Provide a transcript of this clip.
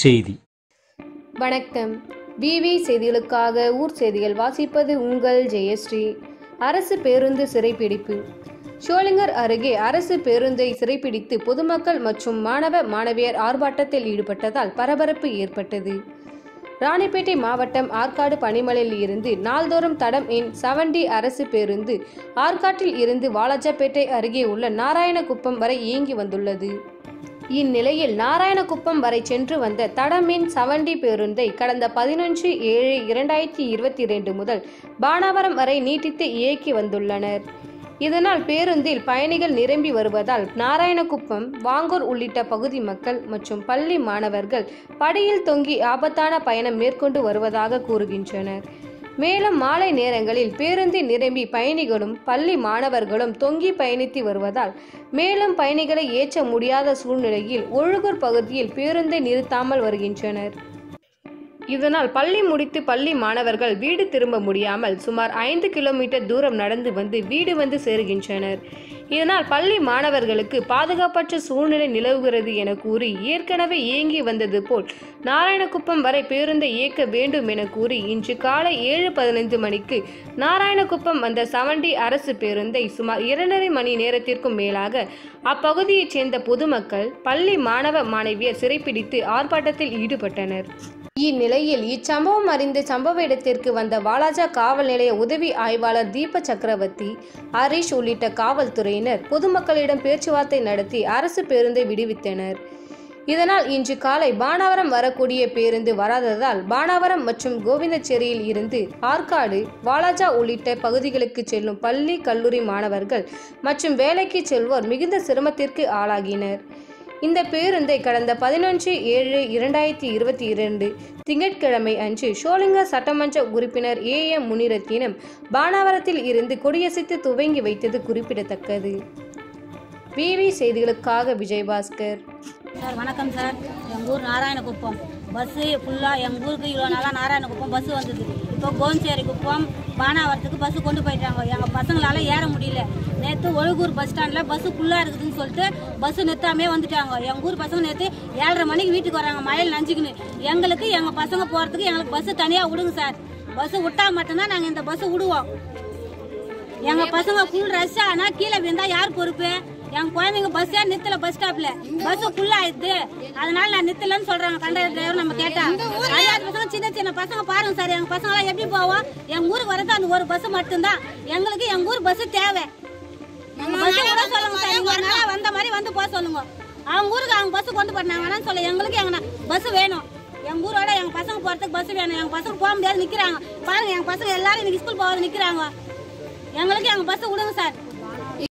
செய்தி வணக்கம் விவி செய்திகளுக்காக ஊர் செய்திகள் வாசிப்பது உங்கள் ஜெயஸ்ரீ அரசு பேருந்து சிறைப்பிடிப்பு ஷோலிங்கர் அருகே அரசு பேருந்தை சிறைப்பிடித்து பொதுமக்கள் மற்றும் மாணவ மாணவியர் ஆர்ப்பாட்டத்தில் ஈடுபட்டதால் பரபரப்பு ஏற்பட்டது ராணிப்பேட்டை மாவட்டம் ஆற்காடு பனிமலையில் இருந்து நாள்தோறும் தடம் எண் செவன்டி அரசு பேருந்து ஆற்காட்டில் இருந்து வாலாஜாப்பேட்டை அருகே உள்ள நாராயணகுப்பம் வரை இயங்கி வந்துள்ளது இந்நிலையில் நாராயணகுப்பம் வரை சென்று வந்த தடமின் செவன்டி பேருந்தை கடந்த பதினொன்று ஏழு இரண்டாயிரத்தி இருபத்தி இரண்டு முதல் பானாவரம் வரை நீட்டித்து இயக்கி வந்துள்ளனர் இதனால் பேருந்தில் பயணிகள் நிரம்பி வருவதால் நாராயணகுப்பம் வாங்கூர் உள்ளிட்ட பகுதி மக்கள் மற்றும் பள்ளி மாணவர்கள் படியில் தொங்கி ஆபத்தான பயணம் மேற்கொண்டு வருவதாக கூறுகின்றனர் மேலும் மாலை நேரங்களில் பேருந்தில் நிரம்பி பயணிகளும் பள்ளி மாணவர்களும் தொங்கி பயணித்து வருவதால் மேலும் பயணிகளை ஏற்ற முடியாத சூழ்நிலையில் ஒழுகூர் பகுதியில் பேருந்தை நிறுத்தாமல் வருகின்றனர் இதனால் பள்ளி முடித்து பள்ளி மாணவர்கள் வீடு திரும்ப முடியாமல் சுமார் ஐந்து கிலோமீட்டர் தூரம் நடந்து வந்து வீடு வந்து சேருகின்றனர் இதனால் பள்ளி மாணவர்களுக்கு பாதுகாப்பற்ற சூழ்நிலை நிலவுகிறது என கூறி ஏற்கனவே இயங்கி வந்தது போல் நாராயணகுப்பம் வரை பேருந்தை இயக்க வேண்டும் என கூறி இன்று காலை ஏழு பதினைந்து மணிக்கு நாராயணகுப்பம் வந்த சவண்டி அரசு பேருந்தை சுமார் இரண்டரை மணி நேரத்திற்கும் மேலாக அப்பகுதியைச் சேர்ந்த பொதுமக்கள் பள்ளி மாணவ மாணவியர் சிறைப்பிடித்து ஆர்ப்பாட்டத்தில் ஈடுபட்டனர் இந்நிலையில் இச்சம்பவம் அறிந்து சம்பவ இடத்திற்கு வந்த வாலாஜா காவல் நிலைய உதவி ஆய்வாளர் தீப சக்கரவர்த்தி ஹரிஷ் உள்ளிட்ட காவல்துறையினர் பொதுமக்களிடம் பேச்சுவார்த்தை நடத்தி அரசு பேருந்தை விடுவித்தனர் இதனால் இன்று காலை பானாவரம் வரக்கூடிய பேருந்து வராததால் பானாவரம் மற்றும் கோவிந்தச்சேரியில் இருந்து ஆற்காடு வாலாஜா உள்ளிட்ட பகுதிகளுக்கு செல்லும் பள்ளி கல்லூரி மாணவர்கள் மற்றும் வேலைக்கு செல்வோர் மிகுந்த சிரமத்திற்கு ஆளாகினர் இந்த பேருந்தை கடந்த பதினொன்று ஏழு இரண்டாயிரத்தி இருபத்தி இரண்டு திங்கட்கிழமை அன்று ஷோலிங்கர் சட்டமன்ற உறுப்பினர் ஏ எம் முனிரத்தினம் பானாவரத்தில் இருந்து கொடியசைத்து துவங்கி வைத்தது குறிப்பிடத்தக்கது விவி செய்திகளுக்காக விஜயபாஸ்கர் சார் வணக்கம் சார் எங்கள் ஊர் நாராயணகுப்பம் பஸ்ஸு ஃபுல்லாக எங்கள் ஊருக்கு இவ்வளோ நாளாக நாராயணகுப்பம் பஸ்ஸு வந்தது இப்போ கோன்சேரி குப்பம் பானாவரத்துக்கு பஸ்ஸு கொண்டு போயிட்டாங்க எங்கள் பசங்களால ஏற முடியல நேற்று ஒழுகூர் பஸ் ஸ்டாண்டில் பஸ்ஸு ஃபுல்லாக இருக்குதுன்னு சொல்லிட்டு பஸ்ஸு நிறுத்தாமே வந்துட்டாங்க எங்கள் ஊர் பசங்க நேற்று ஏழரை மணிக்கு வீட்டுக்கு வராங்க மழையில் நஞ்சிக்கின்னு எங்களுக்கு எங்கள் பசங்க போகிறதுக்கு எங்களுக்கு பஸ்ஸு தனியாக விடுங்க சார் பஸ்ஸு விட்டா மட்டும்தான் நாங்கள் இந்த பஸ்ஸு விடுவோம் எங்க பசங்க ஃபுல் ரஷ் ஆனா கீழே விழுந்தா யார் பொறுப்பு என் குழந்தைங்க பஸ்ஸே நிறுத்தல பஸ் ஸ்டாப்ல பஸ் ஃபுல் ஆயிடுது அதனால நான் நிறுத்தலன்னு சொல்றாங்க கண்டக்டர் டிரைவர் நம்ம கேட்டா அஞ்சாவது பசங்க சின்ன சின்ன பசங்க பாருங்க சார் எங்க பசங்க எல்லாம் எப்படி போவோம் எங்க ஊருக்கு வரது அந்த ஒரு பஸ் மட்டும்தான் எங்களுக்கு எங்க ஊர் பஸ் தேவை எங்க பஸ் கூட சொல்லுங்க சார் இங்க ஒரு நாள் வந்த மாதிரி வந்து போக சொல்லுங்க அவங்க ஊருக்கு அவங்க பஸ் கொண்டு போனாங்க வேணாம்னு சொல்ல எங்களுக்கு எங்க பஸ் வேணும் எங்க ஊரோட எங்க பசங்க போறதுக்கு பஸ் வேணும் எங்க பசங்க போக முடியாது நிக்கிறாங்க பாருங்க எங்க பசங்க எல்லாரும் இன்னைக்கு ஸ்கூல் போகாத நிக்கிறாங்க எங்களுக்கு எங்க பஸ் விடுங்க சார்